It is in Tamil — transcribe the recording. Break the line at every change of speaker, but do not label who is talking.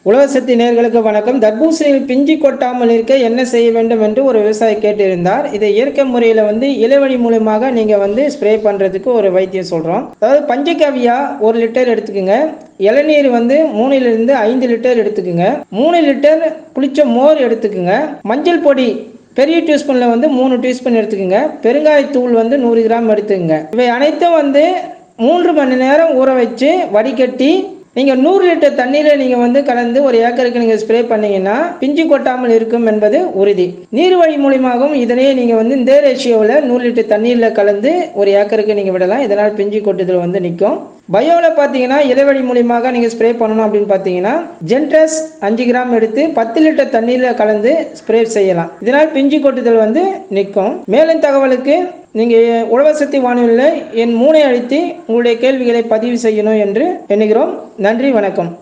உலகசக்தி நேர்களுக்கு வணக்கம் தர்பூசணியில் பிஞ்சி கொட்டாமல் இருக்க என்ன செய்ய வேண்டும் என்று ஒரு விவசாயி கேட்டிருந்தார் இதை இயற்கை முறையில் வந்து இளவழி மூலமாக நீங்கள் வந்து ஸ்ப்ரே பண்ணுறதுக்கு ஒரு வைத்தியம் சொல்கிறோம் அதாவது பஞ்சகவியா ஒரு லிட்டர் எடுத்துக்கோங்க இளநீர் வந்து மூணுலேருந்து ஐந்து லிட்டர் எடுத்துக்கோங்க மூணு லிட்டர் புளிச்ச மோர் எடுத்துக்கோங்க மஞ்சள் பொடி பெரிய டீஸ்பூனில் வந்து மூணு டீஸ்பூன் எடுத்துக்கோங்க பெருங்காயத்தூள் வந்து நூறு கிராம் எடுத்துக்கோங்க இவை அனைத்தும் வந்து மூன்று மணி நேரம் ஊற வச்சு வடிகட்டி நீங்கள் நூறு லிட்டர் தண்ணீரை நீங்கள் வந்து கலந்து ஒரு ஏக்கருக்கு நீங்கள் ஸ்ப்ரே பண்ணீங்கன்னா பிஞ்சு கொட்டாமல் இருக்கும் என்பது உறுதி நீர் வழி மூலியமாகவும் இதனையே நீங்கள் வந்து இந்த ரேஷியோவில் நூறு லிட்டர் தண்ணீரில் கலந்து ஒரு ஏக்கருக்கு நீங்கள் விடலாம் இதனால் பிஞ்சு கொட்டுதல் வந்து நிற்கும் பயோவில் பார்த்தீங்கன்னா இலைவழி மூலியமாக நீங்கள் ஸ்ப்ரே பண்ணணும் அப்படின்னு பார்த்தீங்கன்னா ஜென்ட்ரஸ் அஞ்சு கிராம் எடுத்து பத்து லிட்டர் தண்ணீரில் கலந்து ஸ்ப்ரே செய்யலாம் இதனால் பிஞ்சு கொட்டுதல் வந்து நிற்கும் மேலும் தகவலுக்கு நீங்கள் உழவசக்தி வானொலியில் என் மூனை அழுத்தி உங்களுடைய கேள்விகளை பதிவு செய்யணும் என்று எண்ணுகிறோம் நன்றி வணக்கம்